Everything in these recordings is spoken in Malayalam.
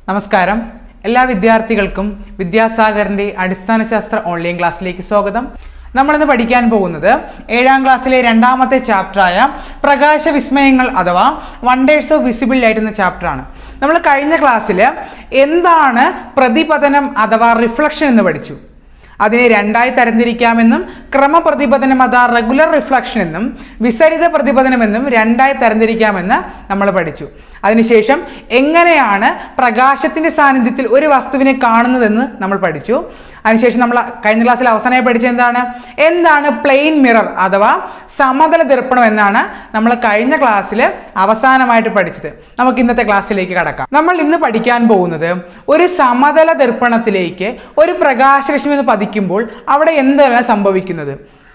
നമസ്കാരം എല്ലാ വിദ്യാർത്ഥികൾക്കും വിദ്യാസാഗറിന്റെ അടിസ്ഥാന ശാസ്ത്ര ഓൺലൈൻ ക്ലാസ്സിലേക്ക് സ്വാഗതം നമ്മളിന്ന് പഠിക്കാൻ പോകുന്നത് ഏഴാം ക്ലാസ്സിലെ രണ്ടാമത്തെ ചാപ്റ്ററായ പ്രകാശ വിസ്മയങ്ങൾ അഥവാ വണ്ടേഴ്സ് ഓഫ് വിസിബിൾ ലൈറ്റ് എന്ന ചാപ്റ്ററാണ് നമ്മൾ കഴിഞ്ഞ ക്ലാസ്സിൽ എന്താണ് പ്രതിപതനം അഥവാ റിഫ്ലക്ഷൻ എന്ന് പഠിച്ചു അതിനെ രണ്ടായി തരംതിരിക്കാമെന്നും ക്രമപ്രതിപതനം അതാ റെഗുലർ റിഫ്ലക്ഷൻ എന്നും വിസരിത പ്രതിപതനം എന്നും രണ്ടായി തരംതിരിക്കാമെന്ന് നമ്മൾ പഠിച്ചു അതിനുശേഷം എങ്ങനെയാണ് പ്രകാശത്തിന്റെ സാന്നിധ്യത്തിൽ ഒരു വസ്തുവിനെ കാണുന്നതെന്ന് നമ്മൾ പഠിച്ചു അതിനുശേഷം നമ്മൾ കഴിഞ്ഞ ക്ലാസ്സിൽ അവസാനമായി പഠിച്ചത് എന്താണ് എന്താണ് പ്ലെയിൻ മിറർ അഥവാ സമതല ദർപ്പണം എന്നാണ് നമ്മൾ കഴിഞ്ഞ ക്ലാസ്സിൽ അവസാനമായിട്ട് പഠിച്ചത് നമുക്ക് ഇന്നത്തെ ക്ലാസ്സിലേക്ക് കടക്കാം നമ്മൾ ഇന്ന് പഠിക്കാൻ പോകുന്നത് ഒരു സമതല ദർപ്പണത്തിലേക്ക് ഒരു പ്രകാശരശ്മി എന്ന് പതിക്കുമ്പോൾ അവിടെ എന്താണ് സംഭവിക്കുന്നത്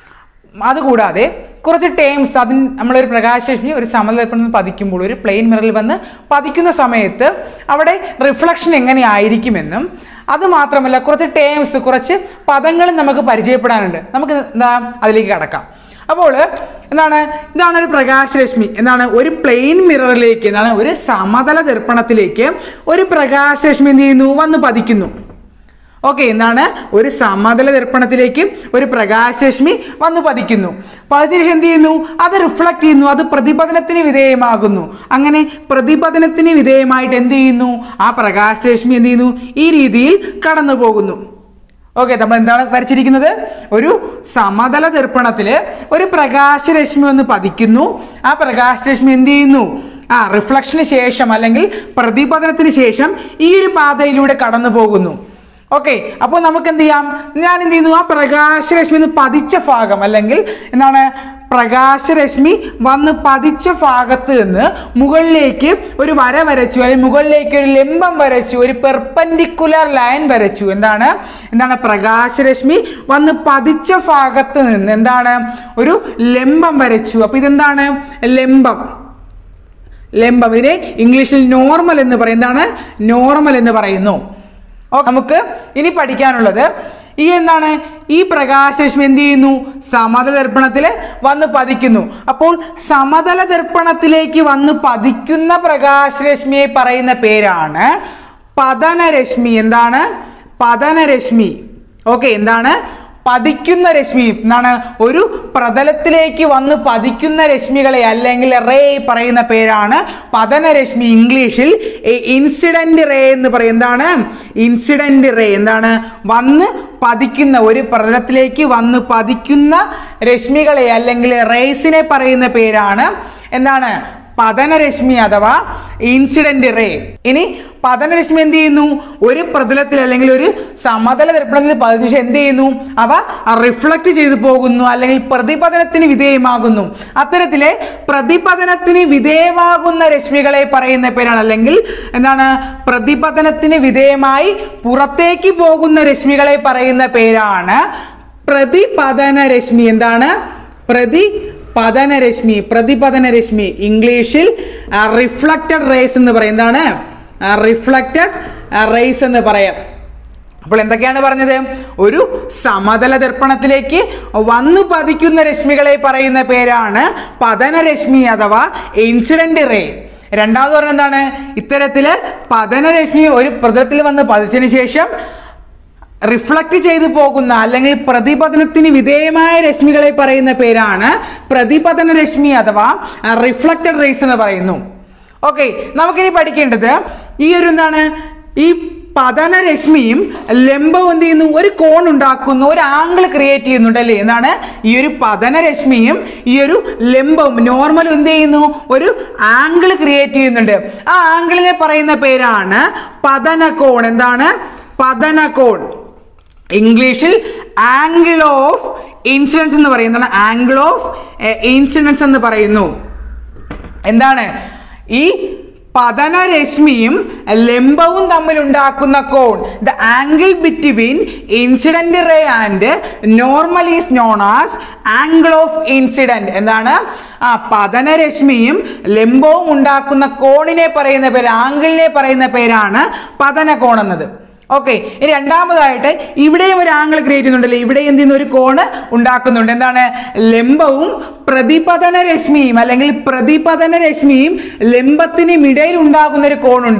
അതുകൂടാതെ കുറച്ച് ടേംസ് അതിന് നമ്മളൊരു പ്രകാശരശ്മി ഒരു സമതലത്തിൽ പതിക്കുമ്പോൾ ഒരു പ്ലെയിൻ മിററിൽ വന്ന് പതിക്കുന്ന സമയത്ത് അവിടെ റിഫ്ലക്ഷൻ എങ്ങനെ ആയിരിക്കുമെന്നും അത് മാത്രമല്ല കുറച്ച് ടേംസ് കുറച്ച് പദങ്ങളും നമുക്ക് പരിചയപ്പെടാനുണ്ട് നമുക്ക് എന്താ അതിലേക്ക് കടക്കാം അപ്പോൾ എന്താണ് ഇതാണ് ഒരു പ്രകാശരശ്മി എന്താണ് ഒരു പ്ലെയിൻ മിററിലേക്ക് എന്താണ് ഒരു സമതല ദർപ്പണത്തിലേക്ക് ഒരു പ്രകാശരശ്മി എന്ത് ചെയ്യുന്നു വന്ന് പതിക്കുന്നു ഓക്കെ എന്താണ് ഒരു സമതല ദർപ്പണത്തിലേക്ക് ഒരു പ്രകാശരശ്മി വന്ന് പതിക്കുന്നു പതിച്ചതിന് ശേഷം എന്ത് ചെയ്യുന്നു അത് റിഫ്ലക്ട് ചെയ്യുന്നു അത് പ്രതിപതനത്തിന് വിധേയമാകുന്നു അങ്ങനെ പ്രതിപതനത്തിന് വിധേയമായിട്ട് എന്ത് ചെയ്യുന്നു ആ പ്രകാശരശ്മി എന്ത് ചെയ്യുന്നു ഈ രീതിയിൽ കടന്നു പോകുന്നു ഓക്കെ നമ്മൾ എന്താണ് വരച്ചിരിക്കുന്നത് ഒരു സമതല ദർപ്പണത്തില് ഒരു പ്രകാശരശ്മി വന്ന് പതിക്കുന്നു ആ പ്രകാശരശ്മി എന്ത് ചെയ്യുന്നു ആ റിഫ്ലക്ഷന് ശേഷം അല്ലെങ്കിൽ പ്രതിപതനത്തിന് ശേഷം ഈ ഒരു പാതയിലൂടെ കടന്നു പോകുന്നു ഓക്കെ അപ്പോൾ നമുക്ക് എന്ത് ചെയ്യാം ഞാൻ എന്ത് ചെയ്യുന്നു ആ പ്രകാശരശ്മി എന്ന് പതിച്ച ഭാഗം അല്ലെങ്കിൽ എന്താണ് പ്രകാശരശ്മി വന്ന് പതിച്ച ഭാഗത്ത് നിന്ന് മുകളിലേക്ക് ഒരു വര വരച്ചു അല്ലെങ്കിൽ മുകളിലേക്ക് ഒരു ലംബം വരച്ചു ഒരു പെർപ്പൻഡിക്കുലർ ലൈൻ വരച്ചു എന്താണ് എന്താണ് പ്രകാശരശ്മി വന്ന് പതിച്ച ഭാഗത്ത് നിന്ന് എന്താണ് ഒരു ലംബം വരച്ചു അപ്പൊ ഇതെന്താണ് ലംബം ലംബം ഇതിനെ ഇംഗ്ലീഷിൽ നോർമൽ എന്ന് പറയും എന്താണ് നോർമൽ എന്ന് പറയുന്നു ഓ നമുക്ക് ഇനി പഠിക്കാനുള്ളത് ഈ എന്താണ് ഈ പ്രകാശരശ്മി എന്ത് ചെയ്യുന്നു സമതല ദർപ്പണത്തിൽ വന്ന് പതിക്കുന്നു അപ്പോൾ സമതല ദർപ്പണത്തിലേക്ക് വന്ന് പതിക്കുന്ന പ്രകാശരശ്മിയെ പറയുന്ന പേരാണ് പതനരശ്മി എന്താണ് പതനരശ്മി ഓക്കെ എന്താണ് പതിക്കുന്ന രശ്മി എന്താണ് ഒരു പ്രതലത്തിലേക്ക് വന്ന് പതിക്കുന്ന രശ്മികളെ അല്ലെങ്കിൽ റേ പറയുന്ന പേരാണ് പതനരശ്മി ഇംഗ്ലീഷിൽ ഇൻസിഡന്റ് റേ എന്ന് പറയും എന്താണ് ഇൻസിഡന്റ് റേ എന്താണ് വന്ന് പതിക്കുന്ന ഒരു പ്രതലത്തിലേക്ക് വന്ന് പതിക്കുന്ന രശ്മികളെ അല്ലെങ്കിൽ റേസിനെ പറയുന്ന പേരാണ് എന്താണ് പതനരശ്മി അഥവാ ഇൻസിഡന്റ് റേ ഇനി പതനരശ്മി എന്ത് ചെയ്യുന്നു ഒരു പ്രതലത്തിൽ അല്ലെങ്കിൽ ഒരു സമതല ദർപ്പണത്തിൽ പതിച്ച ശേഷം എന്ത് ചെയ്യുന്നു അവ റിഫ്ലക്ട് ചെയ്തു പോകുന്നു അല്ലെങ്കിൽ പ്രതിപതനത്തിന് വിധേയമാകുന്നു അത്തരത്തിലെ പ്രതിപതനത്തിന് വിധേയമാകുന്ന രശ്മികളെ പറയുന്ന പേരാണ് അല്ലെങ്കിൽ എന്താണ് പ്രതിപതനത്തിന് വിധേയമായി പുറത്തേക്ക് പോകുന്ന രശ്മികളെ പറയുന്ന പേരാണ് പ്രതിപതന രശ്മി എന്താണ് പ്രതി പതനരശ്മി പ്രതിപതനരശ്മി ഇംഗ്ലീഷിൽ റിഫ്ലക്റ്റഡ് റേസ് എന്ന് പറയും എന്താണ് റിഫ്ലക്റ്റഡ് റേസ് എന്ന് പറയാം അപ്പോൾ എന്തൊക്കെയാണ് പറഞ്ഞത് ഒരു സമതല ദർപ്പണത്തിലേക്ക് വന്നു പതിക്കുന്ന രശ്മികളെ പറയുന്ന പേരാണ് പതനരശ്മി അഥവാ ഇൻസിഡന്റ് റേ രണ്ടാമത് പറഞ്ഞ എന്താണ് ഇത്തരത്തില് പതനരശ്മി ഒരു പ്രതലത്തിൽ വന്ന് പതിച്ചതിന് ശേഷം റിഫ്ലക്റ്റ് ചെയ്തു പോകുന്ന അല്ലെങ്കിൽ പ്രതിപതനത്തിന് വിധേയമായ രശ്മികളെ പറയുന്ന പേരാണ് പ്രതിപതന രശ്മി അഥവാ റിഫ്ലക്റ്റഡ് റേസ് എന്ന് പറയുന്നു ഓക്കെ നമുക്കിനി പഠിക്കേണ്ടത് ഈ ഒരു എന്താണ് ഈ പതനരശ്മിയും ലംബവും എന്ത് ചെയ്യുന്നു ഒരു കോൺ ഉണ്ടാക്കുന്നു ഒരു ആംഗിൾ ക്രിയേറ്റ് ചെയ്യുന്നുണ്ട് അല്ലേ എന്താണ് ഈ ഒരു പതനരശ്മിയും ഈ ഒരു ലംബവും നോർമലും എന്ത് ചെയ്യുന്നു ഒരു ആംഗിൾ ക്രിയേറ്റ് ചെയ്യുന്നുണ്ട് ആ ആംഗിളിനെ പറയുന്ന പേരാണ് പതനകോൺ എന്താണ് പതനകോൺ ഇംഗ്ലീഷിൽ ആംഗിൾ ഓഫ് ഇൻസിഡൻസ് എന്ന് പറയുന്നതാണ് ആംഗിൾ ഓഫ് ഇൻസിഡൻസ് എന്ന് പറയുന്നു എന്താണ് ഈ പതനരശ്മിയും ലംബവും തമ്മിൽ ഉണ്ടാക്കുന്ന കോൺ the angle between incident ray and normal is known as angle of incident എന്താണ് ആ പതനരശ്മിയും ലംബവും ഉണ്ടാക്കുന്ന കോണിനെ പറയുന്ന പേര് ആംഗിളിനെ പറയുന്ന പേരാണ് പതനകോൺ എന്നത് ഓക്കെ ഇനി രണ്ടാമതായിട്ട് ഇവിടെയും ഒരു ആംഗിൾ ക്രിയേറ്റ് ചെയ്യുന്നുണ്ടല്ലോ ഇവിടെ എന്ത് ചെയ്യുന്ന ഒരു കോണ് ഉണ്ടാക്കുന്നുണ്ട് എന്താണ് ലംബവും പ്രതിപതന രശ്മിയും അല്ലെങ്കിൽ പ്രതിപതന രശ്മിയും ലംബത്തിനും ഇടയിൽ ഉണ്ടാകുന്ന ഒരു കോണുണ്ട്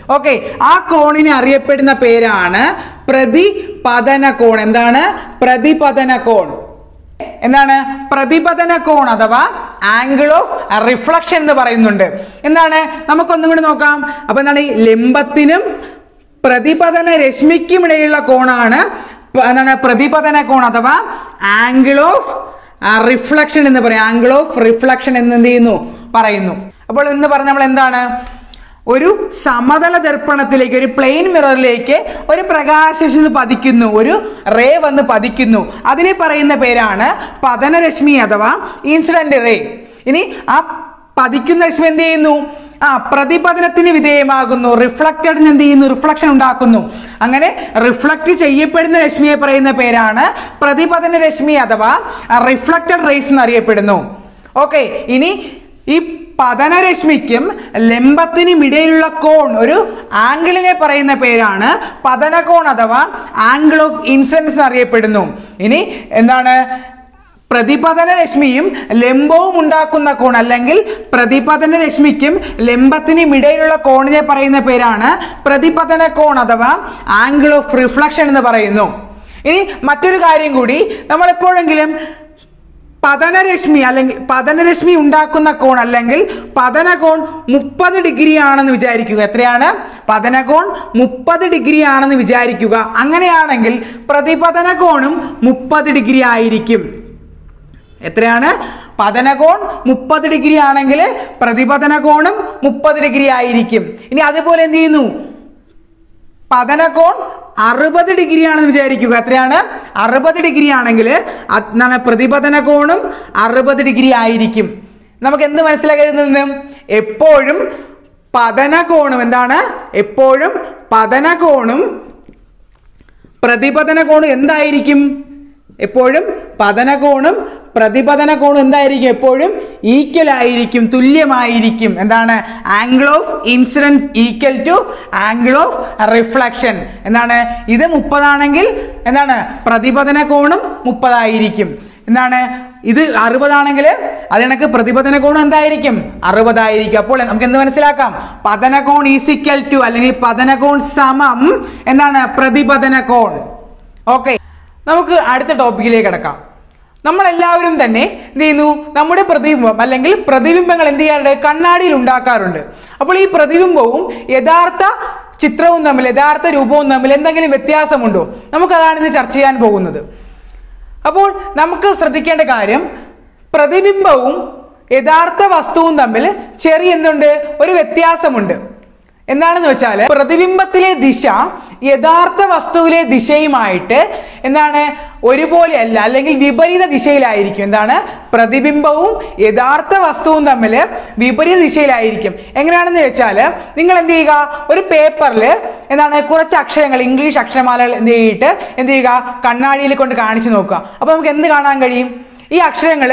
ഓക്കെ ആ കോണിനെ അറിയപ്പെടുന്ന പേരാണ് പ്രതിപതന കോൺ എന്താണ് പ്രതിപതന കോൺ എന്താണ് പ്രതിപതന കോൺ അഥവാ ആംഗിൾ ഓഫ് റിഫ്ലക്ഷൻ എന്ന് പറയുന്നുണ്ട് എന്താണ് നമുക്കൊന്നും കൂടി നോക്കാം അപ്പൊ എന്താണ് ഈ ലംബത്തിനും പ്രതിപതന രശ്മിക്കും ഇടയിലുള്ള കോണാണ് പ- എന്താണ് പ്രതിപതന കോൺ അഥവാ ആംഗിൾ ഓഫ് റിഫ്ലക്ഷൻ എന്ന് പറയും ആംഗിൾ ഓഫ് റിഫ്ലക്ഷൻ എന്ന് എന്ത് ചെയ്യുന്നു പറയുന്നു അപ്പോൾ ഇന്ന് പറഞ്ഞ നമ്മൾ എന്താണ് ഒരു സമതല ദർപ്പണത്തിലേക്ക് ഒരു പ്ലെയിൻ മിററിലേക്ക് ഒരു പ്രകാശം പതിക്കുന്നു ഒരു റേ വന്ന് പതിക്കുന്നു അതിനെ പറയുന്ന പേരാണ് പതനരശ്മി അഥവാ ഇൻസിഡന്റ് റേ ഇനി ആ പതിക്കുന്ന രശ്മി എന്ത് ചെയ്യുന്നു ആ പ്രതിപതനത്തിന് വിധേയമാകുന്നു റിഫ്ലക്റ്റഡിന് എന്ത് ചെയ്യുന്നു റിഫ്ലക്ഷൻ ഉണ്ടാക്കുന്നു അങ്ങനെ റിഫ്ലക്റ്റ് ചെയ്യപ്പെടുന്ന രശ്മിയെ പറയുന്ന പേരാണ് പ്രതിപതന രശ്മി അഥവാ റിഫ്ലക്റ്റഡ് റേസ് എന്നറിയപ്പെടുന്നു ഓക്കെ ഇനി ഈ പതനരശ്മിക്കും ലംബത്തിനും ഇടയിലുള്ള കോൺ ഒരു ആംഗിളിനെ പറയുന്ന പേരാണ് പതനകോൺ അഥവാ ആംഗിൾ ഓഫ് ഇൻസിഡൻസ് എന്നറിയപ്പെടുന്നു ഇനി എന്താണ് പ്രതിപതന രശ്മിയും ലംബവും ഉണ്ടാക്കുന്ന കോൺ അല്ലെങ്കിൽ പ്രതിപതന രശ്മിക്കും ലംബത്തിനും ഇടയിലുള്ള കോണിനെ പറയുന്ന പേരാണ് പ്രതിപതന കോൺ അഥവാ ആംഗിൾ ഓഫ് റിഫ്ലക്ഷൻ എന്ന് പറയുന്നു ഇനി മറ്റൊരു കാര്യം കൂടി നമ്മൾ എപ്പോഴെങ്കിലും പതനരശ്മി അല്ലെങ്കിൽ പതനരശ്മി ഉണ്ടാക്കുന്ന കോൺ അല്ലെങ്കിൽ പതനകോൺ മുപ്പത് ഡിഗ്രി ആണെന്ന് വിചാരിക്കുക എത്രയാണ് പതനകോൺ മുപ്പത് ഡിഗ്രി ആണെന്ന് വിചാരിക്കുക അങ്ങനെയാണെങ്കിൽ പ്രതിപതന കോണും മുപ്പത് ഡിഗ്രി ആയിരിക്കും എത്രയാണ് പതനകോൺ മുപ്പത് ഡിഗ്രി ആണെങ്കിൽ പ്രതിപതന കോണും മുപ്പത് ഡിഗ്രി ആയിരിക്കും ഇനി അതുപോലെ എന്ത് ചെയ്യുന്നു പതനകോൺ അറുപത് ഡിഗ്രി ആണെന്ന് വിചാരിക്കുക എത്രയാണ് അറുപത് ഡിഗ്രി ആണെങ്കിൽ എന്താണ് പ്രതിപതന കോണും അറുപത് ഡിഗ്രി ആയിരിക്കും നമുക്ക് എന്ത് മനസ്സിലാക്കിയതിൽ നിന്ന് എപ്പോഴും പതന കോണും എന്താണ് എപ്പോഴും പതന കോണും പ്രതിപതന കോണും എന്തായിരിക്കും എപ്പോഴും പതന കോണും പ്രതിപതന കോണും എന്തായിരിക്കും എപ്പോഴും ഈക്വൽ ആയിരിക്കും തുല്യമായിരിക്കും എന്താണ് angle of incident equal to angle of reflection എന്താണ് ഇത് മുപ്പതാണെങ്കിൽ എന്താണ് പ്രതിപതന കോണും മുപ്പതായിരിക്കും എന്താണ് ഇത് അറുപതാണെങ്കിൽ അത് കണക്ക് പ്രതിപതന കോൺ എന്തായിരിക്കും അറുപതായിരിക്കും അപ്പോൾ നമുക്ക് എന്ത് മനസ്സിലാക്കാം പതന കോൺ ഈസിക്കൽ ടു അല്ലെങ്കിൽ പതന കോൺ സമം എന്താണ് പ്രതിപതന കോൺ ഓക്കെ നമുക്ക് അടുത്ത ടോപ്പിക്കിലേക്ക് കിടക്കാം നമ്മളെല്ലാവരും തന്നെ എന്ത് ചെയ്യുന്നു നമ്മുടെ പ്രതിബിംബം അല്ലെങ്കിൽ പ്രതിബിംബങ്ങൾ എന്ത് ചെയ്യാറുണ്ട് കണ്ണാടിയിൽ ഉണ്ടാക്കാറുണ്ട് അപ്പോൾ ഈ പ്രതിബിംബവും യഥാർത്ഥ ചിത്രവും തമ്മിൽ യഥാർത്ഥ രൂപവും തമ്മിൽ എന്തെങ്കിലും വ്യത്യാസമുണ്ടോ നമുക്കതാണ് ഇന്ന് ചർച്ച ചെയ്യാൻ പോകുന്നത് അപ്പോൾ നമുക്ക് ശ്രദ്ധിക്കേണ്ട കാര്യം പ്രതിബിംബവും യഥാർത്ഥ വസ്തുവും തമ്മിൽ ചെറിയ എന്തുണ്ട് ഒരു വ്യത്യാസമുണ്ട് എന്താണെന്ന് വെച്ചാൽ പ്രതിബിംബത്തിലെ ദിശ യഥാർത്ഥ വസ്തുവിലെ ദിശയുമായിട്ട് എന്താണ് ഒരുപോലെ അല്ല അല്ലെങ്കിൽ വിപരീത ദിശയിലായിരിക്കും എന്താണ് പ്രതിബിംബവും യഥാർത്ഥ വസ്തുവും തമ്മിൽ വിപരീത ദിശയിലായിരിക്കും എങ്ങനെയാണെന്ന് വെച്ചാൽ നിങ്ങൾ എന്ത് ചെയ്യുക ഒരു പേപ്പറിൽ എന്താണ് കുറച്ച് അക്ഷരങ്ങൾ ഇംഗ്ലീഷ് അക്ഷരമാലകൾ എന്ത് ചെയ്തിട്ട് എന്ത് ചെയ്യുക കണ്ണാടിയിൽ കൊണ്ട് കാണിച്ചു നോക്കുക അപ്പോൾ നമുക്ക് എന്ത് കാണാൻ കഴിയും ഈ അക്ഷരങ്ങൾ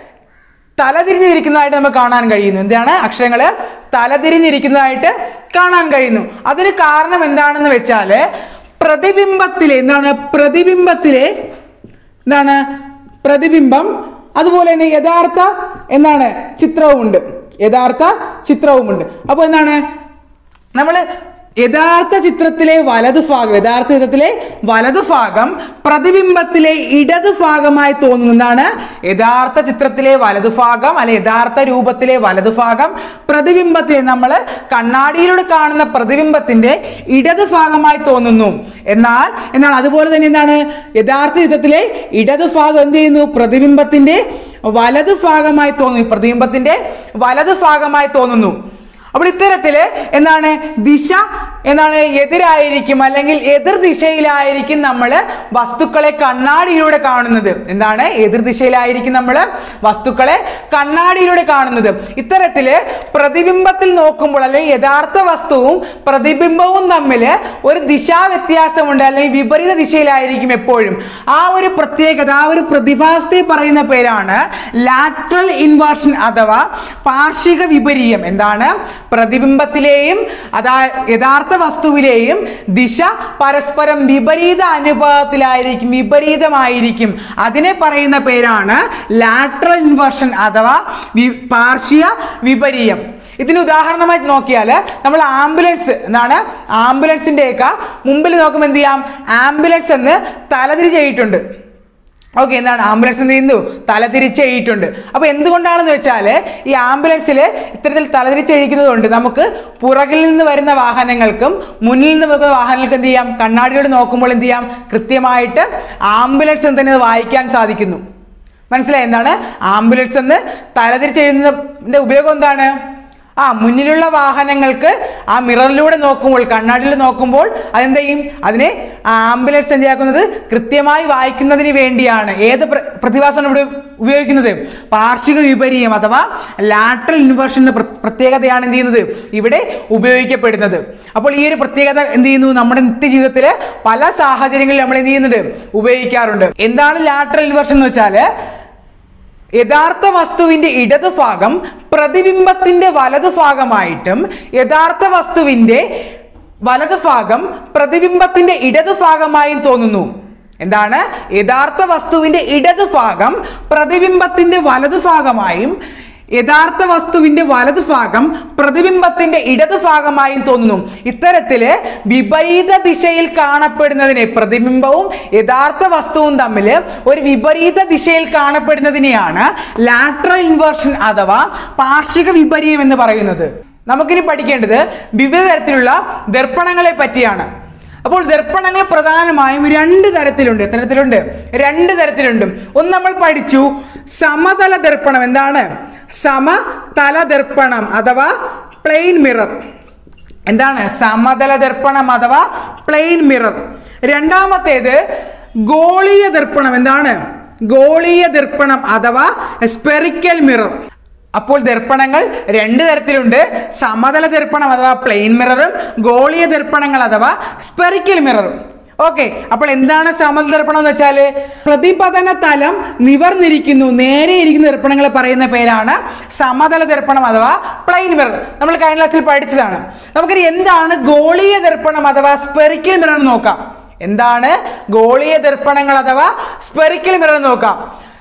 തലതിരിഞ്ഞിരിക്കുന്നതായിട്ട് നമുക്ക് കാണാൻ കഴിയുന്നു എന്താണ് അക്ഷരങ്ങൾ തലതിരിഞ്ഞിരിക്കുന്നതായിട്ട് കാണാൻ കഴിയുന്നു അതിന് കാരണം എന്താണെന്ന് വെച്ചാൽ പ്രതിബിംബത്തിലെ എന്താണ് പ്രതിബിംബത്തിലെ എന്താണ് പ്രതിബിംബം അതുപോലെ തന്നെ യഥാർത്ഥ എന്താണ് ചിത്രവുമുണ്ട് യഥാർത്ഥ ചിത്രവുമുണ്ട് അപ്പോൾ എന്താണ് നമ്മൾ യഥാർത്ഥ ചിത്രത്തിലെ വലതു ഭാഗം യഥാർത്ഥ ചിത്രത്തിലെ വലതു ഭാഗം പ്രതിബിംബത്തിലെ ഇടതു ഭാഗമായി തോന്നുന്നതാണ് യഥാർത്ഥ ചിത്രത്തിലെ വലതു ഭാഗം അല്ലെ യഥാർത്ഥ രൂപത്തിലെ വലതു ഭാഗം പ്രതിബിംബത്തിലെ നമ്മൾ കണ്ണാടിയിലൂടെ കാണുന്ന പ്രതിബിംബത്തിന്റെ ഇടതു ഭാഗമായി തോന്നുന്നു എന്നാൽ എന്നാൽ അതുപോലെ തന്നെ എന്താണ് യഥാർത്ഥ ചിത്രത്തിലെ ഇടതു ഭാഗം എന്ത് ചെയ്യുന്നു പ്രതിബിംബത്തിന്റെ വലതു ഭാഗമായി തോന്നുന്നു പ്രതിബിംബത്തിന്റെ വലതു ഭാഗമായി തോന്നുന്നു അപ്പോൾ ഇത്തരത്തില് എന്താണ് ദിശ എന്താണ് എതിരായിരിക്കും അല്ലെങ്കിൽ എതിർ ദിശയിലായിരിക്കും നമ്മൾ വസ്തുക്കളെ കണ്ണാടിയിലൂടെ കാണുന്നത് എന്താണ് എതിർ ദിശയിലായിരിക്കും നമ്മൾ വസ്തുക്കളെ കണ്ണാടിയിലൂടെ കാണുന്നത് ഇത്തരത്തില് പ്രതിബിംബത്തിൽ നോക്കുമ്പോൾ അല്ലെങ്കിൽ യഥാർത്ഥ വസ്തുവും പ്രതിബിംബവും തമ്മിൽ ഒരു ദിശാ വ്യത്യാസമുണ്ട് അല്ലെങ്കിൽ വിപരീത ദിശയിലായിരിക്കും എപ്പോഴും ആ ഒരു പ്രത്യേകത ആ ഒരു പ്രതിഭാസത്തെ പറയുന്ന പേരാണ് ലാറ്ററൽ ഇൻവേർഷൻ അഥവാ പാർഷിക വിപരീയം എന്താണ് പ്രതിബിംബത്തിലെയും അതാ യഥാർത്ഥ വസ്തുവിലെയും ദിശ പരസ്പരം വിപരീത അനുപാതത്തിലായിരിക്കും വിപരീതമായിരിക്കും അതിനെ പറയുന്ന പേരാണ് ലാറ്ററൽ ഇൻവേർഷൻ അഥവാ വി- പാർശ്യ വിപരീയം ഇതിന് ഉദാഹരണമായി നോക്കിയാൽ നമ്മൾ ആംബുലൻസ് എന്താണ് ആംബുലൻസിൻ്റെയൊക്കെ മുമ്പിൽ നോക്കുമ്പോൾ എന്ത് ചെയ്യാം ആംബുലൻസ് എന്ന് തലതിരിച്ച് എഴുതിയിട്ടുണ്ട് ഓക്കെ എന്താണ് ആംബുലൻസ് എന്ത് ചെയ്യുന്നു തലതിരിച്ച് എഴുതിയിട്ടുണ്ട് അപ്പോൾ എന്തുകൊണ്ടാണെന്ന് വെച്ചാൽ ഈ ആംബുലൻസിൽ ഇത്തരത്തിൽ തലതിരിച്ച് എഴുതിക്കുന്നത് കൊണ്ട് നമുക്ക് പുറകിൽ നിന്ന് വരുന്ന വാഹനങ്ങൾക്കും മുന്നിൽ നിന്ന് വരുന്ന വാഹനങ്ങൾക്കും എന്ത് ചെയ്യാം കണ്ണാടിയോട് നോക്കുമ്പോൾ എന്ത് ചെയ്യാം കൃത്യമായിട്ട് ആംബുലൻസ് എന്ന് തന്നെ അത് വായിക്കാൻ സാധിക്കുന്നു മനസ്സിലായി എന്താണ് ആംബുലൻസ് എന്ന് തലതിരിച്ച് എഴുതുന്നതിന്റെ ഉപയോഗം എന്താണ് ആ മുന്നിലുള്ള വാഹനങ്ങൾക്ക് ആ മിററിലൂടെ നോക്കുമ്പോൾ കണ്ണാടിയിൽ നോക്കുമ്പോൾ അതെന്ത് ചെയ്യും അതിനെ ആ ആംബുലൻസ് എന്താക്കുന്നത് കൃത്യമായി വായിക്കുന്നതിന് വേണ്ടിയാണ് ഏത് പ്ര- പ്രതിഭാസമാണ് ഇവിടെ ഉപയോഗിക്കുന്നത് പാർശ്വിക വിപരീയം അഥവാ ലാറ്ററൽ ഇൻവേർഷൻ പ്രത്യേകതയാണ് എന്ത് ചെയ്യുന്നത് ഇവിടെ ഉപയോഗിക്കപ്പെടുന്നത് അപ്പോൾ ഈ ഒരു പ്രത്യേകത എന്ത് ചെയ്യുന്നു നമ്മുടെ നിത്യജീവിതത്തിൽ പല സാഹചര്യങ്ങളിൽ നമ്മൾ എന്ത് ചെയ്യുന്നുണ്ട് ഉപയോഗിക്കാറുണ്ട് എന്താണ് ലാറ്ററൽ ഇൻവേർഷൻ എന്ന് വെച്ചാൽ യഥാർത്ഥ വസ്തുവിന്റെ ഇടതുഭാഗം പ്രതിബിംബത്തിന്റെ വലതുഭാഗമായിട്ടും യഥാർത്ഥ വസ്തുവിന്റെ വലതുഭാഗം പ്രതിബിംബത്തിന്റെ ഇടതുഭാഗമായും തോന്നുന്നു എന്താണ് യഥാർത്ഥ വസ്തുവിന്റെ ഇടതുഭാഗം പ്രതിബിംബത്തിന്റെ വലതുഭാഗമായും യഥാർത്ഥ വസ്തുവിന്റെ വലതുഭാഗം പ്രതിബിംബത്തിന്റെ ഇടതുഭാഗമായും തോന്നുന്നു ഇത്തരത്തില് വിപരീത ദിശയിൽ കാണപ്പെടുന്നതിനെ പ്രതിബിംബവും യഥാർത്ഥ വസ്തുവും തമ്മിൽ ഒരു വിപരീത ദിശയിൽ കാണപ്പെടുന്നതിനെയാണ് ലാറ്ററൽ ഇൻവേർഷൻ അഥവാ പാർശ്വിക വിപരീയം എന്ന് പറയുന്നത് നമുക്കിനി പഠിക്കേണ്ടത് വിവിധ തരത്തിലുള്ള ദർപ്പണങ്ങളെ പറ്റിയാണ് അപ്പോൾ ദർപ്പണങ്ങൾ പ്രധാനമായും രണ്ട് തരത്തിലുണ്ട് എത്ര തരത്തിലുണ്ട് രണ്ട് തരത്തിലുണ്ട് ഒന്ന് നമ്മൾ പഠിച്ചു സമതല ദർപ്പണം എന്താണ് സമതല ദർപ്പണം അഥവാ പ്ലെയിൻ മിറർ എന്താണ് സമതല ദർപ്പണം അഥവാ പ്ലെയിൻ മിറർ രണ്ടാമത്തേത് ഗോളീയ ദർപ്പണം എന്താണ് ഗോളീയ ദർപ്പണം അഥവാ സ്പെറിക്കൽ മിറർ അപ്പോൾ ദർപ്പണങ്ങൾ രണ്ട് തരത്തിലുണ്ട് സമതല ദർപ്പണം അഥവാ പ്ലെയിൻ മിററും ഗോളീയ ദർപ്പണങ്ങൾ അഥവാ സ്പെറിക്കൽ മിററും ഓക്കെ അപ്പോൾ എന്താണ് സമതല ദർപ്പണം എന്ന് വെച്ചാൽ പ്രതിപതന തലം നിവർന്നിരിക്കുന്നു നേരെ ഇരിക്കുന്ന ദർപ്പണങ്ങളെ പറയുന്ന പേരാണ് സമതല ദർപ്പണം അഥവാ പ്ലെയിൻ മിറർ നമ്മൾ കഴിഞ്ഞ ക്ലാസ്സിൽ പഠിച്ചതാണ് നമുക്കിനി എന്താണ് ഗോളീയ ദർപ്പണം അഥവാ സ്പെറിക്കൽ മിറർ എന്ന് നോക്കാം എന്താണ് ഗോളീയ ദർപ്പണങ്ങൾ അഥവാ സ്പെറിക്കൽ മിറർ എന്ന് നോക്കാം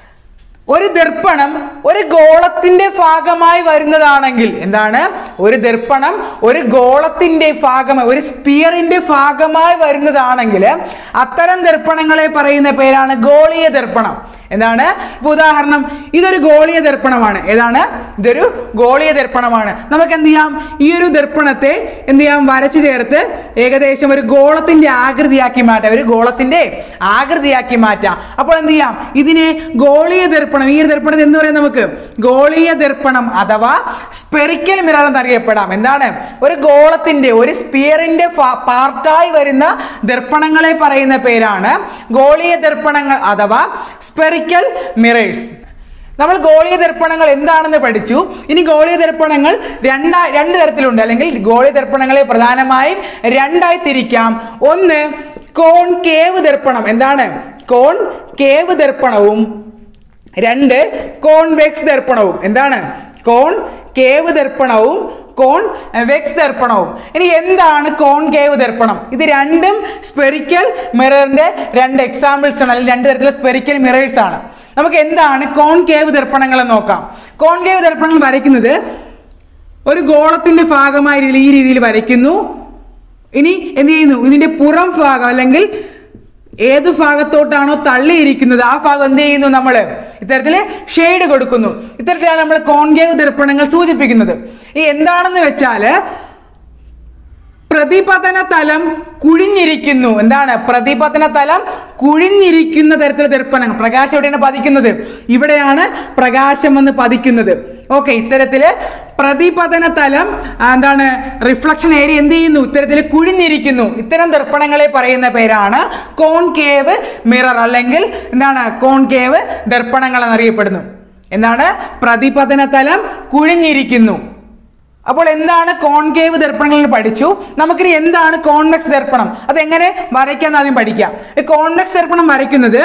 ഒരു ദർപ്പണം ഒരു ഗോളത്തിന്റെ ഭാഗമായി വരുന്നതാണെങ്കിൽ എന്താണ് ഒരു ദർപ്പണം ഒരു ഗോളത്തിന്റെ ഭാഗമായി ഒരു സ്പിയറിന്റെ ഭാഗമായി വരുന്നതാണെങ്കിൽ അത്തരം ദർപ്പണങ്ങളെ പറയുന്ന പേരാണ് ഗോളീയ ദർപ്പണം എന്താണ് ഇപ്പൊ ഉദാഹരണം ഇതൊരു ഗോളീയ ദർപ്പണമാണ് ഏതാണ് ഇതൊരു ഗോളീയ ദർപ്പണമാണ് നമുക്ക് എന്ത് ചെയ്യാം ഈ ഒരു ദർപ്പണത്തെ എന്ത് ചെയ്യാം വരച്ചു ചേർത്ത് ഏകദേശം ഒരു ഗോളത്തിന്റെ ആകൃതിയാക്കി മാറ്റാം ഒരു ഗോളത്തിന്റെ ആകൃതിയാക്കി മാറ്റാം അപ്പോൾ എന്ത് ചെയ്യാം ഇതിനെ ഗോളീയ ദർപ്പണം ഈ ഒരു ദർപ്പണത്തെ എന്ന് പറയാം നമുക്ക് ഗോളീയ ദർപ്പണം അഥവാ സ്പെറിക്കൽ മിറർ എന്നറിയപ്പെടാം എന്താണ് ഒരു ഗോളത്തിന്റെ ഒരു സ്പിയറിന്റെ പാർട്ടായി വരുന്ന ദർപ്പണങ്ങളെ പറയുന്ന പേരാണ് ഗോളീയ ദർപ്പണങ്ങൾ അഥവാ സ്പെറിക്കൽ മിറേഴ്സ് നമ്മൾ ഗോളീയ ദർപ്പണങ്ങൾ എന്താണെന്ന് പഠിച്ചു ഇനി ഗോളീയ ദർപ്പണങ്ങൾ രണ്ടാ രണ്ട് തരത്തിലുണ്ട് അല്ലെങ്കിൽ ഗോളീയ ദർപ്പണങ്ങളെ പ്രധാനമായും രണ്ടായി തിരിക്കാം ഒന്ന് കോൺ കേവ് ദർപ്പണം എന്താണ് കോൺ കേവ് ദർപ്പണവും രണ്ട് കോൺവെക്സ് ദർപ്പണവും എന്താണ് കോൺ കേവ് ദർപ്പണവും കോൺ വെക്സ് ദർപ്പണവും ഇനി എന്താണ് കോൺകേവ് ദർപ്പണം ഇത് രണ്ടും സ്പെറിക്കൽ മിററിന്റെ രണ്ട് എക്സാമ്പിൾസ് ആണ് അല്ലെങ്കിൽ രണ്ട് തരത്തിലുള്ള സ്പെറിക്കൽ മിറേഴ്സ് ആണ് നമുക്ക് എന്താണ് കോൺകേവ് ദർപ്പണങ്ങൾ എന്ന് നോക്കാം കോൺകേവ് ദർപ്പണങ്ങൾ വരയ്ക്കുന്നത് ഒരു ഗോളത്തിന്റെ ഭാഗമായ രീതിയിൽ ഈ രീതിയിൽ വരയ്ക്കുന്നു ഇനി എന്ത് ചെയ്യുന്നു ഇതിന്റെ പുറം ഭാഗം അല്ലെങ്കിൽ ഏത് ഭാഗത്തോട്ടാണോ തള്ളിയിരിക്കുന്നത് ആ ഭാഗം എന്ത് ചെയ്യുന്നു നമ്മൾ ഇത്തരത്തിൽ ഷെയ്ഡ് കൊടുക്കുന്നു ഇത്തരത്തിലാണ് നമ്മൾ കോൺകേവ് ദർപ്പണങ്ങൾ സൂചിപ്പിക്കുന്നത് ഈ എന്താണെന്ന് വെച്ചാല് പ്രതിപതന തലം കുഴിഞ്ഞിരിക്കുന്നു എന്താണ് പ്രതിപതന തലം കുഴിഞ്ഞിരിക്കുന്ന തരത്തിലുള്ള ദർപ്പണങ്ങൾ പ്രകാശം എവിടെയാണ് പതിക്കുന്നത് ഇവിടെയാണ് പ്രകാശം വന്ന് പതിക്കുന്നത് ഓക്കെ ഇത്തരത്തില് പ്രതിപതന തലം ആ, എന്താണ് റിഫ്ലക്ഷൻ ഏരിയ എന്ത് ചെയ്യുന്നു ഇത്തരത്തിൽ കുഴിഞ്ഞിരിക്കുന്നു ഇത്തരം ദർപ്പണങ്ങളെ പറയുന്ന പേരാണ് കോൺകേവ് മിറർ അല്ലെങ്കിൽ എന്താണ് കോൺകേവ് ദർപ്പണങ്ങൾ എന്നറിയപ്പെടുന്നു എന്താണ് പ്രതിപതന തലം കുഴിഞ്ഞിരിക്കുന്നു അപ്പോൾ എന്താണ് കോൺകേവ് ദർപ്പണങ്ങൾ എന്ന് പഠിച്ചു നമുക്കിനി എന്താണ് കോൺവെക്സ് ദർപ്പണം അത് എങ്ങനെ വരയ്ക്കാന്ന് ആദ്യം പഠിക്കാം ഈ കോൺവെക്സ് ദർപ്പണം വരയ്ക്കുന്നത്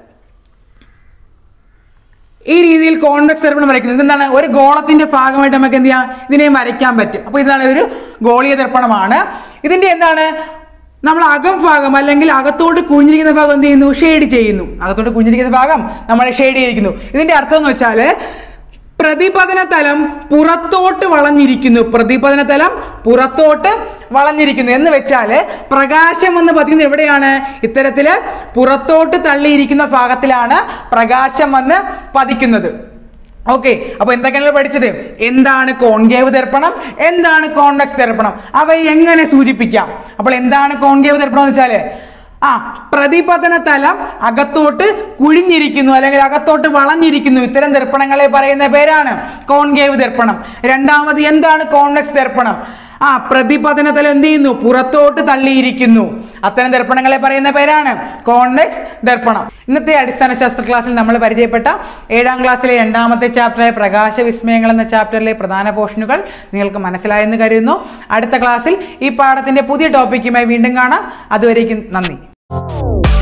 ഈ രീതിയിൽ കോൺവെക്സ് ദർപ്പണം വരയ്ക്കുന്നത് എന്താണ് ഒരു ഗോളത്തിന്റെ ഭാഗമായിട്ട് നമുക്ക് എന്ത് ചെയ്യാം ഇതിനെയും വരയ്ക്കാൻ പറ്റും അപ്പോൾ ഇതാണ് ഒരു ഗോളീയ ദർപ്പണമാണ് ഇതിന്റെ എന്താണ് നമ്മൾ അകം ഭാഗം അല്ലെങ്കിൽ അകത്തോട്ട് കുഞ്ഞിരിക്കുന്ന ഭാഗം എന്ത് ചെയ്യുന്നു ഷെയ്ഡ് ചെയ്യുന്നു അകത്തോട്ട് കുഞ്ഞിരിക്കുന്ന ഭാഗം നമ്മൾ ഷെയ്ഡ് ചെയ്തിരിക്കുന്നു ഇതിന്റെ അർത്ഥം എന്ന് വെച്ചാൽ പ്രതിപതന തലം പുറത്തോട്ട് വളഞ്ഞിരിക്കുന്നു പ്രതിപതന തലം പുറത്തോട്ട് വളഞ്ഞിരിക്കുന്നു എന്ന് വെച്ചാൽ പ്രകാശം എന്ന് പതിക്കുന്നത് എവിടെയാണ് ഇത്തരത്തില് പുറത്തോട്ട് തള്ളിയിരിക്കുന്ന ഭാഗത്തിലാണ് പ്രകാശം വന്ന് പതിക്കുന്നത് ഓക്കെ അപ്പൊ എന്തൊക്കെയാണ് പഠിച്ചത് എന്താണ് കോൺകേവ് ദർപ്പണം എന്താണ് കോൺവെക്സ് ദർപ്പണം അവയെ എങ്ങനെ സൂചിപ്പിക്കാം അപ്പോൾ എന്താണ് കോൺകേവ് ദർപ്പണം എന്ന് വെച്ചാല് ആ പ്രതിപതന തലം അകത്തോട്ട് കുഴിഞ്ഞിരിക്കുന്നു അല്ലെങ്കിൽ അകത്തോട്ട് വളഞ്ഞിരിക്കുന്നു ഇത്തരം ദർപ്പണങ്ങളെ പറയുന്ന പേരാണ് കോൺകേവ് ദർപ്പണം രണ്ടാമത് എന്താണ് കോൺവെക്സ് ദർപ്പണം ആ പ്രതിപതന തലം എന്ത് ചെയ്യുന്നു പുറത്തോട്ട് തള്ളിയിരിക്കുന്നു അത്തരം ദർപ്പണങ്ങളെ പറയുന്ന പേരാണ് കോൺവെക്സ് ദർപ്പണം ഇന്നത്തെ അടിസ്ഥാന ശാസ്ത്ര ക്ലാസ്സിൽ നമ്മൾ പരിചയപ്പെട്ട ഏഴാം ക്ലാസ്സിലെ രണ്ടാമത്തെ ചാപ്റ്ററായ പ്രകാശ വിസ്മയങ്ങൾ എന്ന ചാപ്റ്ററിലെ പ്രധാന പോർഷനുകൾ നിങ്ങൾക്ക് മനസ്സിലായെന്ന് കരുതുന്നു അടുത്ത ക്ലാസ്സിൽ ഈ പാഠത്തിന്റെ പുതിയ ടോപ്പിക്കുമായി വീണ്ടും കാണാം അതുവരേക്കും നന്ദി